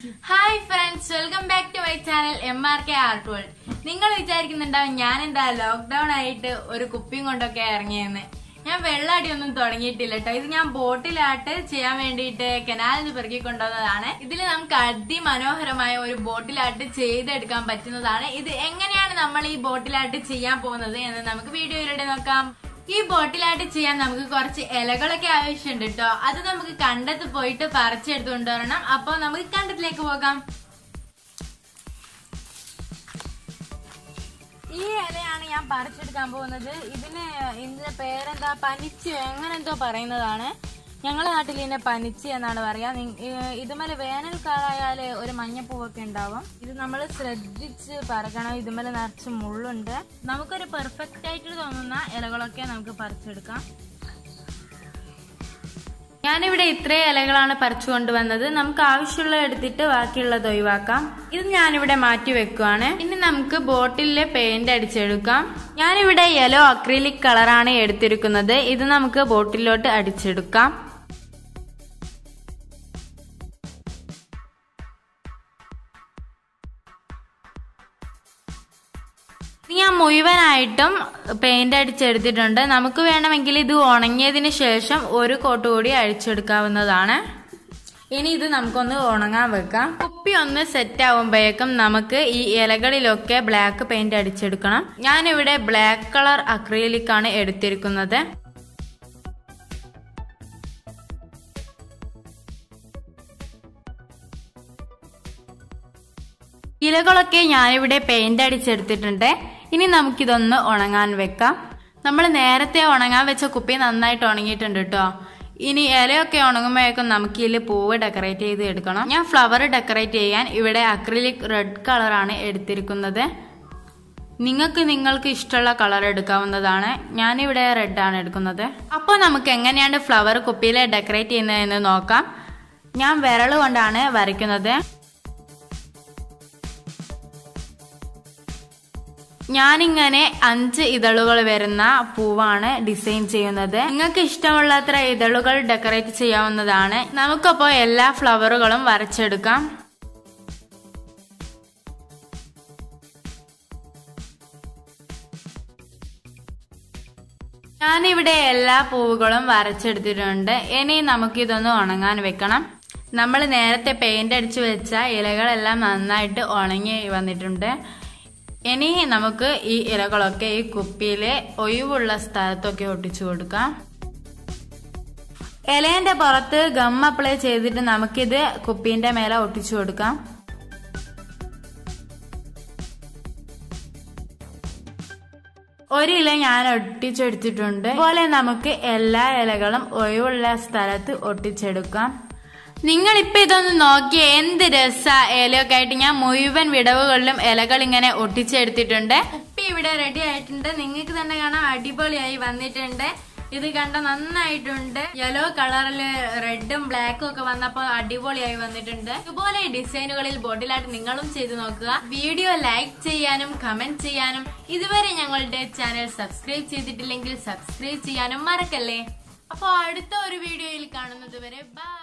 hi friends welcome back to my channel M R K art world നിങ്ങൾ വിചാരിക്കുന്നുണ്ടാവും ഞാൻ എന്താ ലോക്ക്ഡൌൺ ആയിട്ട് ഒരു കുപ്പിയും കൊണ്ടൊക്കെ ഇറങ്ങിയെന്ന് ഞാൻ വെള്ളാടിയൊന്നും തുടങ്ങിയിട്ടില്ല കേട്ടോ ഇത് ഞാൻ ബോട്ടിലാട്ട് ചെയ്യാൻ വേണ്ടിയിട്ട് കനാലിൽ നിന്ന് പെറുക്കി കൊണ്ടുവന്നതാണ് ഇതിൽ നമുക്ക് അതിമനോഹരമായ ഒരു ബോട്ടിലാട്ട് ചെയ്തെടുക്കാൻ പറ്റുന്നതാണ് ഇത് എങ്ങനെയാണ് നമ്മൾ ഈ ബോട്ടിലാട്ട് ചെയ്യാൻ പോകുന്നത് എന്ന് നമുക്ക് വീഡിയോയിലൂടെ നോക്കാം ഈ ബോട്ടിലായിട്ട് ചെയ്യാൻ നമുക്ക് കുറച്ച് ഇലകളൊക്കെ ആവശ്യമുണ്ട് കേട്ടോ അത് നമുക്ക് കണ്ടത്ത് പോയിട്ട് പറിച്ചെടുത്തുകൊണ്ട് വരണം അപ്പൊ നമുക്ക് കണ്ടത്തിലേക്ക് പോകാം ഈ ഇലയാണ് ഞാൻ പറിച്ചെടുക്കാൻ പോകുന്നത് ഇതിന് ഇതിന്റെ പേരെന്താ പനിച്ച് എങ്ങനെ എന്തോ പറയുന്നതാണ് ഞങ്ങളുടെ നാട്ടിൽ ഇതിനെ പനിച്ച് എന്നാണ് പറയാ നി- ഏഹ് ഇതുമേലെ വേനൽക്കാലായാല് ഒരു മഞ്ഞപ്പൂവൊക്കെ ഉണ്ടാവും ഇത് നമ്മൾ ശ്രദ്ധിച്ച് പറക്കണം ഇതുമേലെ നിറച്ച് മുള്ളുണ്ട് നമുക്കൊരു പെർഫെക്റ്റ് ആയിട്ട് തോന്നുന്ന ഇലകളൊക്കെ നമുക്ക് പറിച്ചെടുക്കാം ഞാനിവിടെ ഇത്രയും ഇലകളാണ് പറിച്ചു കൊണ്ടുവന്നത് നമുക്ക് ആവശ്യമുള്ള എടുത്തിട്ട് ബാക്കിയുള്ളത് ഒഴിവാക്കാം ഇത് ഞാനിവിടെ മാറ്റി വെക്കുവാണ് ഇനി നമുക്ക് ബോട്ടിലെ പെയിന്റ് അടിച്ചെടുക്കാം ഞാനിവിടെ യെല്ലോ അക്രിലിക് കളറാണ് എടുത്തിരിക്കുന്നത് ഇത് നമുക്ക് ബോട്ടിലോട്ട് അടിച്ചെടുക്കാം ഇത് ഞാൻ മുഴുവനായിട്ടും പെയിന്റ് അടിച്ചെടുത്തിട്ടുണ്ട് നമുക്ക് വേണമെങ്കിൽ ഇത് ഉണങ്ങിയതിന് ശേഷം ഒരു കോട്ട് കൂടി അഴിച്ചെടുക്കാവുന്നതാണ് ഇനി ഇത് നമുക്കൊന്ന് ഉണങ്ങാൻ വെക്കാം കുപ്പി ഒന്ന് സെറ്റ് ആവുമ്പോഴേക്കും നമുക്ക് ഈ ഇലകളിലൊക്കെ ബ്ലാക്ക് പെയിന്റ് അടിച്ചെടുക്കണം ഞാനിവിടെ ബ്ലാക്ക് കളർ അക്രിലിക് ആണ് എടുത്തിരിക്കുന്നത് ഇലകളൊക്കെ ഞാനിവിടെ പെയിന്റ് അടിച്ചെടുത്തിട്ടുണ്ട് ഇനി നമുക്കിതൊന്ന് ഉണങ്ങാൻ വെക്കാം നമ്മൾ നേരത്തെ ഉണങ്ങാൻ വെച്ച കുപ്പി നന്നായിട്ട് ഉണങ്ങിയിട്ടുണ്ട് കേട്ടോ ഇനി ഇലയൊക്കെ ഉണങ്ങുമ്പോഴേക്കും നമുക്ക് ഇതിൽ പൂവ് ഡെക്കറേറ്റ് ചെയ്ത് എടുക്കണം ഞാൻ ഫ്ലവർ ഡെക്കറേറ്റ് ചെയ്യാൻ ഇവിടെ അക്രിലിക് റെഡ് കളറാണ് എടുത്തിരിക്കുന്നത് നിങ്ങൾക്ക് നിങ്ങൾക്ക് ഇഷ്ടമുള്ള കളർ എടുക്കാവുന്നതാണ് ഞാനിവിടെ റെഡ് ആണ് എടുക്കുന്നത് അപ്പോൾ നമുക്ക് എങ്ങനെയാണ് ഫ്ലവർ കുപ്പിയിൽ ഡെക്കറേറ്റ് ചെയ്യുന്നതെന്ന് നോക്കാം ഞാൻ വിരൽ കൊണ്ടാണ് വരയ്ക്കുന്നത് ഞാനിങ്ങനെ അഞ്ച് ഇതളുകൾ വരുന്ന പൂവാണ് ഡിസൈൻ ചെയ്യുന്നത് നിങ്ങൾക്ക് ഇഷ്ടമുള്ളത്ര ഇതളുകൾ ഡെക്കറേറ്റ് ചെയ്യാവുന്നതാണ് നമുക്കപ്പോൾ എല്ലാ ഫ്ലവറുകളും വരച്ചെടുക്കാം ഞാനിവിടെ എല്ലാ പൂവുകളും വരച്ചെടുത്തിട്ടുണ്ട് ഇനി നമുക്കിതൊന്ന് ഉണങ്ങാൻ വെക്കണം നമ്മൾ നേരത്തെ പെയിന്റ് അടിച്ചു വെച്ച ഇലകളെല്ലാം നന്നായിട്ട് ഉണങ്ങി വന്നിട്ടുണ്ട് ഇനി നമുക്ക് ഈ ഇലകളൊക്കെ ഈ കുപ്പിയിലെ ഒഴിവുള്ള സ്ഥലത്തൊക്കെ ഒട്ടിച്ചു കൊടുക്കാം ഇലേന്റെ പുറത്ത് ഗം അപ്ലൈ ചെയ്തിട്ട് നമുക്കിത് കുപ്പീന്റെ മേലെ ഒട്ടിച്ചു കൊടുക്കാം ഒരു ഇല ഞാൻ ഒട്ടിച്ചെടുത്തിട്ടുണ്ട് അതുപോലെ നമുക്ക് എല്ലാ ഇലകളും ഒഴിവുള്ള സ്ഥലത്ത് ഒട്ടിച്ചെടുക്കാം നിങ്ങൾ ഇപ്പൊ ഇതൊന്ന് നോക്കിയേ എന്ത് രസ ഇലയൊക്കെ ആയിട്ട് ഞാൻ മുഴുവൻ വിടവുകളിലും ഇലകൾ ഇങ്ങനെ ഒട്ടിച്ചെടുത്തിട്ടുണ്ട് ഉപ്പി ഇവിടെ റെഡി ആയിട്ടുണ്ട് നിങ്ങൾക്ക് തന്നെ കാണാം അടിപൊളിയായി വന്നിട്ടുണ്ട് ഇത് കണ്ട നന്നായിട്ടുണ്ട് യെല്ലോ കളറില് റെഡും ബ്ലാക്കും ഒക്കെ വന്നപ്പോൾ അടിപൊളിയായി വന്നിട്ടുണ്ട് ഇതുപോലെ ഡിസൈനുകളിൽ ബോട്ടിലായിട്ട് നിങ്ങളും ചെയ്തു നോക്കുക വീഡിയോ ലൈക്ക് ചെയ്യാനും കമന്റ് ചെയ്യാനും ഇതുവരെ ഞങ്ങളുടെ ചാനൽ സബ്സ്ക്രൈബ് ചെയ്തിട്ടില്ലെങ്കിൽ സബ്സ്ക്രൈബ് ചെയ്യാനും മറക്കല്ലേ അപ്പോൾ അടുത്ത ഒരു വീഡിയോയിൽ കാണുന്നത് വരെ ബൈ